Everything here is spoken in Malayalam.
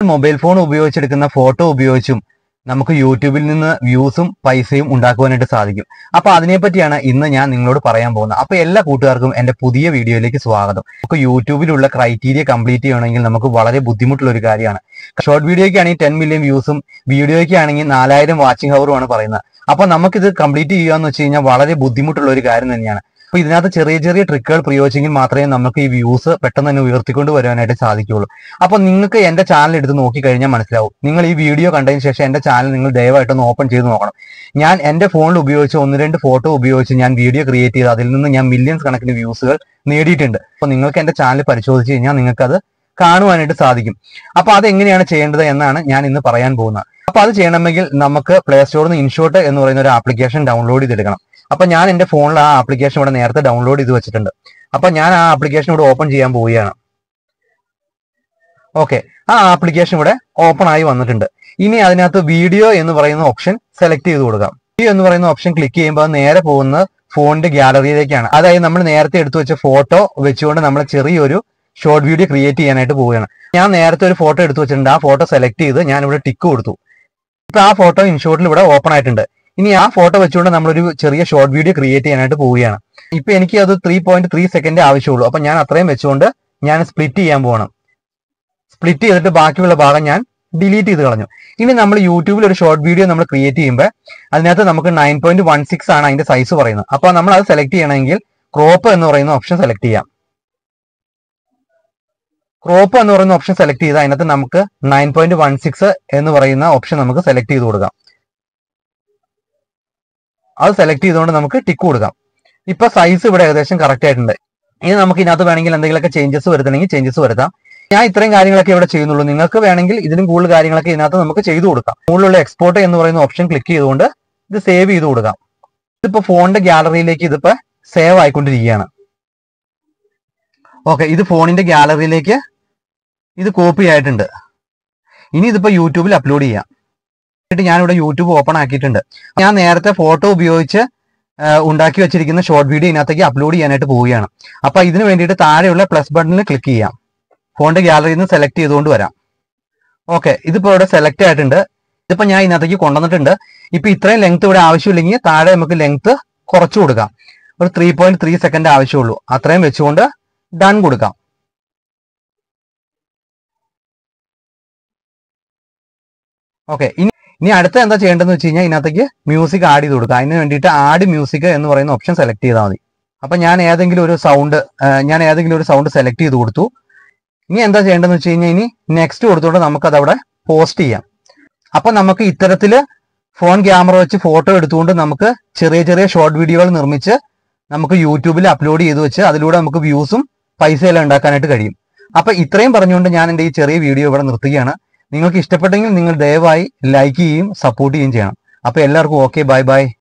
മൊബൈൽ ഫോൺ ഉപയോഗിച്ചെടുക്കുന്ന ഫോട്ടോ ഉപയോഗിച്ചും നമുക്ക് യൂട്യൂബിൽ നിന്ന് വ്യൂസും പൈസയും ഉണ്ടാക്കുവാനായിട്ട് സാധിക്കും അപ്പൊ അതിനെപ്പറ്റിയാണ് ഇന്ന് ഞാൻ നിങ്ങളോട് പറയാൻ പോകുന്നത് അപ്പൊ എല്ലാ കൂട്ടുകാർക്കും എന്റെ പുതിയ വീഡിയോയിലേക്ക് സ്വാഗതം നമുക്ക് യൂട്യൂബിലുള്ള ക്രൈറ്റീരിയ കംപ്ലീറ്റ് ചെയ്യണമെങ്കിൽ നമുക്ക് വളരെ ബുദ്ധിമുട്ടുള്ള ഒരു കാര്യമാണ് ഷോർട്ട് വീഡിയോയ്ക്ക് ആണെങ്കിൽ ടെൻ മില്യൺ വ്യൂസും വീഡിയോയ്ക്ക് ആണെങ്കിൽ നാലായിരം വാച്ചിങ് ഹവറുമാണ് പറയുന്നത് അപ്പൊ നമുക്കിത് കംപ്ലീറ്റ് ചെയ്യുക എന്ന് വെച്ച് കഴിഞ്ഞാൽ വളരെ ബുദ്ധിമുട്ടുള്ള ഒരു കാര്യം തന്നെയാണ് അപ്പൊ ഇതിനകത്ത് ചെറിയ ചെറിയ ട്രിക്കുകൾ പ്രയോഗിച്ചെങ്കിൽ മാത്രമേ നമുക്ക് ഈ വ്യൂസ് പെട്ടെന്ന് തന്നെ ഉയർത്തിക്കൊണ്ട് വരാനായിട്ട് സാധിക്കുകയുള്ളൂ അപ്പൊ നിങ്ങൾക്ക് എന്റെ ചാനൽ എടുത്ത് നോക്കി കഴിഞ്ഞാൽ മനസ്സിലാവും നിങ്ങൾ ഈ വീഡിയോ കണ്ടതിന് ശേഷം എന്റെ ചാനൽ നിങ്ങൾ ദയവായിട്ടൊന്ന് ഓപ്പൺ ചെയ്ത് നോക്കണം ഞാൻ എന്റെ ഫോണിൽ ഉപയോഗിച്ച് ഒന്ന് രണ്ട് ഫോട്ടോ ഉപയോഗിച്ച് ഞാൻ വീഡിയോ ക്രിയേറ്റ് ചെയ്ത് അതിൽ നിന്ന് ഞാൻ മില്യൺസ് കണക്കിന് വ്യൂസുകൾ നേടിയിട്ടുണ്ട് അപ്പൊ നിങ്ങൾക്ക് എന്റെ ചാനൽ പരിശോധിച്ച് കഴിഞ്ഞാൽ നിങ്ങൾക്ക് അത് കാണുവാനായിട്ട് സാധിക്കും അപ്പൊ അത് എങ്ങനെയാണ് ചെയ്യേണ്ടത് എന്നാണ് ഞാൻ ഇന്ന് പറയാൻ പോകുന്നത് അപ്പൊ അത് ചെയ്യണമെങ്കിൽ നമുക്ക് പ്ലേ സ്റ്റോറിൽ നിന്ന് ഇൻഷോട്ട് എന്ന് പറയുന്ന ഒരു ആപ്ലിക്കേഷൻ ഡൗൺലോഡ് ചെയ്തെടുക്കണം അപ്പൊ ഞാൻ എന്റെ ഫോണിൽ ആ ആപ്ലിക്കേഷൻ ഇവിടെ നേരത്തെ ഡൗൺലോഡ് ചെയ്ത് വെച്ചിട്ടുണ്ട് അപ്പൊ ഞാൻ ആ ആപ്ലിക്കേഷൻ ഇവിടെ ഓപ്പൺ ചെയ്യാൻ പോവുകയാണ് ഓക്കെ ആ ആപ്ലിക്കേഷൻ ഇവിടെ ഓപ്പൺ ആയി വന്നിട്ടുണ്ട് ഇനി അതിനകത്ത് വീഡിയോ എന്ന് പറയുന്ന ഓപ്ഷൻ സെലക്ട് ചെയ്ത് കൊടുക്കാം വീഡിയോ എന്ന് പറയുന്ന ഓപ്ഷൻ ക്ലിക്ക് ചെയ്യുമ്പോൾ അത് നേരെ പോകുന്നത് ഫോണിന്റെ ഗാലറിയിലേക്കാണ് അതായത് നമ്മൾ നേരത്തെ എടുത്തു വെച്ച ഫോട്ടോ വെച്ചുകൊണ്ട് നമ്മൾ ചെറിയൊരു ഷോർട്ട് വീഡിയോ ക്രിയേറ്റ് ചെയ്യാനായിട്ട് പോവുകയാണ് ഞാൻ നേരത്തെ ഒരു ഫോട്ടോ എടുത്തു വെച്ചിട്ടുണ്ട് ആ ഫോട്ടോ സെലക്ട് ചെയ്ത് ഞാൻ ഇവിടെ ടിക്ക് കൊടുത്തു ഇപ്പൊ ആ ഫോട്ടോ ഇൻഷോട്ടിൽ ഇവിടെ ഓപ്പൺ ആയിട്ടുണ്ട് ഇനി ആ ഫോട്ടോ വെച്ചുകൊണ്ട് നമ്മളൊരു ചെറിയ ഷോർട്ട് വീഡിയോ ക്രിയേറ്റ് ചെയ്യാനായിട്ട് പോവുകയാണ് ഇപ്പൊ എനിക്ക് അത് ത്രീ പോയിന്റ് ത്രീ സെക്കൻഡ് ആവശ്യമുള്ളൂ അപ്പൊ ഞാൻ അത്രയും വെച്ചുകൊണ്ട് ഞാൻ സ്പ്ലിറ്റ് ചെയ്യാൻ പോകണം സ്പ്ലിറ്റ് ചെയ്തിട്ട് ബാക്കിയുള്ള ഭാഗം ഞാൻ ഡിലീറ്റ് ചെയ്ത് കളഞ്ഞു ഇനി നമ്മൾ യൂട്യൂബിൽ ഒരു ഷോർട്ട് വീഡിയോ നമ്മൾ ക്രിയേറ്റ് ചെയ്യുമ്പോൾ അതിനകത്ത് നമുക്ക് നയൻ പോയിന്റ് വൺ സിക്സ് ആണ് അതിന്റെ സൈസ് പറയുന്നത് അപ്പൊ നമ്മൾ അത് സെലക്ട് ചെയ്യണമെങ്കിൽ ക്രോപ്പ് എന്ന് പറയുന്ന ഓപ്ഷൻ സെലക്ട് ചെയ്യാം ക്രോപ്പ് എന്ന് പറയുന്ന ഓപ്ഷൻ സെലക്ട് ചെയ്ത് അതിനകത്ത് നമുക്ക് നയൻ പോയിന്റ് വൺ സിക്സ് എന്ന് പറയുന്ന ഓപ്ഷൻ നമുക്ക് സെലക്ട് ചെയ്ത് കൊടുക്കാം അത് സെലക്ട് ചെയ്തുകൊണ്ട് നമുക്ക് ടിക്ക് കൊടുക്കാം ഇപ്പൊ സൈസ് ഇവിടെ ഏകദേശം കറക്റ്റ് ആയിട്ടുണ്ട് ഇനി നമുക്ക് ഇതിനകത്ത് വേണമെങ്കിൽ എന്തെങ്കിലുമൊക്കെ ചേഞ്ചസ് വരുത്തണമെങ്കിൽ ചേഞ്ചസ് വരുത്താം ഞാൻ ഇത്രയും കാര്യങ്ങളൊക്കെ ഇവിടെ ചെയ്യുന്നുള്ളൂ നിങ്ങൾക്ക് വേണമെങ്കിൽ ഇതിലും കൂടുതൽ കാര്യങ്ങളൊക്കെ ഇതിനകത്ത് നമുക്ക് ചെയ്തു കൊടുക്കാം മുകളിലുള്ള എക്സ്പോർട്ട് എന്ന് പറയുന്ന ഓപ്ഷൻ ക്ലിക്ക് ചെയ്തുകൊണ്ട് ഇത് സേവ് ചെയ്ത് കൊടുക്കാം ഇതിപ്പോ ഫോണിന്റെ ഗാലറിയിലേക്ക് ഇതിപ്പോ സേവ് ആയിക്കൊണ്ടിരിക്കുകയാണ് ഓക്കെ ഇത് ഫോണിന്റെ ഗാലറിയിലേക്ക് ഇത് കോപ്പി ആയിട്ടുണ്ട് ഇനി ഇതിപ്പോ യൂട്യൂബിൽ അപ്ലോഡ് ചെയ്യാം എന്നിട്ട് ഞാനിവിടെ യൂട്യൂബ് ഓപ്പൺ ആക്കിയിട്ടുണ്ട് ഞാൻ നേരത്തെ ഫോട്ടോ ഉപയോഗിച്ച് ആ, ഉണ്ടാക്കി വെച്ചിരിക്കുന്ന ഷോർട്ട് വീഡിയോ ഇതിനകത്തേക്ക് അപ്ലോഡ് ചെയ്യാനായിട്ട് പോവുകയാണ് അപ്പൊ ഇതിന് വേണ്ടിയിട്ട് താഴെയുള്ള പ്ലസ് ബട്ടണിൽ ക്ലിക്ക് ചെയ്യാം ഫോണിന്റെ ഗാലറിയിൽ നിന്ന് സെലക്ട് ചെയ്തുകൊണ്ട് വരാം ഓക്കെ ഇതിപ്പോ ഇവിടെ സെലക്ട് ആയിട്ടുണ്ട് ഇതിപ്പോ ഞാൻ ഇതിനകത്തേക്ക് കൊണ്ടുവന്നിട്ടുണ്ട് ഇപ്പൊ ഇത്രയും ലെങ്ത് ഇവിടെ ആവശ്യമില്ലെങ്കിൽ താഴെ നമുക്ക് ലെങ്ത് കുറച്ചു കൊടുക്കാം ഒരു ത്രീ പോയിന്റ് ത്രീ സെക്കൻഡ് ആവശ്യമുള്ളൂ അത്രയും വെച്ചുകൊണ്ട് ഡൺ കൊടുക്കാം ഓക്കെ ഇനി ഇനി അടുത്ത എന്താ ചെയ്യേണ്ടതെന്ന് വെച്ച് കഴിഞ്ഞാൽ ഇതിനകത്തേക്ക് മ്യൂസിക് ആഡ് ചെയ്ത് കൊടുക്കുക അതിന് വേണ്ടിയിട്ട് ആഡ് മ്യൂസിക് എന്ന് പറയുന്ന ഓപ്ഷൻ സെലക്ട് ചെയ്താൽ മതി അപ്പൊ ഞാൻ ഏതെങ്കിലും ഒരു സൗണ്ട് ഞാൻ ഏതെങ്കിലും ഒരു സൗണ്ട് സെലക്ട് ചെയ്ത് കൊടുത്തു ഇനി എന്താ ചെയ്യേണ്ടതെന്ന് വെച്ച് കഴിഞ്ഞാൽ ഇനി നെക്സ്റ്റ് കൊടുത്തുകൊണ്ട് നമുക്കത് അവിടെ പോസ്റ്റ് ചെയ്യാം അപ്പൊ നമുക്ക് ഇത്തരത്തില് ഫോൺ ക്യാമറ വെച്ച് ഫോട്ടോ എടുത്തുകൊണ്ട് നമുക്ക് ചെറിയ ചെറിയ ഷോർട്ട് വീഡിയോകൾ നിർമ്മിച്ച് നമുക്ക് യൂട്യൂബിൽ അപ്ലോഡ് ചെയ്ത് വെച്ച് അതിലൂടെ നമുക്ക് വ്യൂസും പൈസയെല്ലാം ഉണ്ടാക്കാനായിട്ട് കഴിയും അപ്പൊ ഇത്രയും പറഞ്ഞുകൊണ്ട് ഞാൻ എൻ്റെ ഈ ചെറിയ വീഡിയോ ഇവിടെ നിർത്തുകയാണ് നിങ്ങൾക്ക് ഇഷ്ടപ്പെട്ടെങ്കിൽ നിങ്ങൾ ദയവായി ലൈക്ക് ചെയ്യുകയും സപ്പോർട്ട് ചെയ്യുകയും ചെയ്യണം അപ്പൊ എല്ലാവർക്കും ഓക്കെ ബൈ ബൈ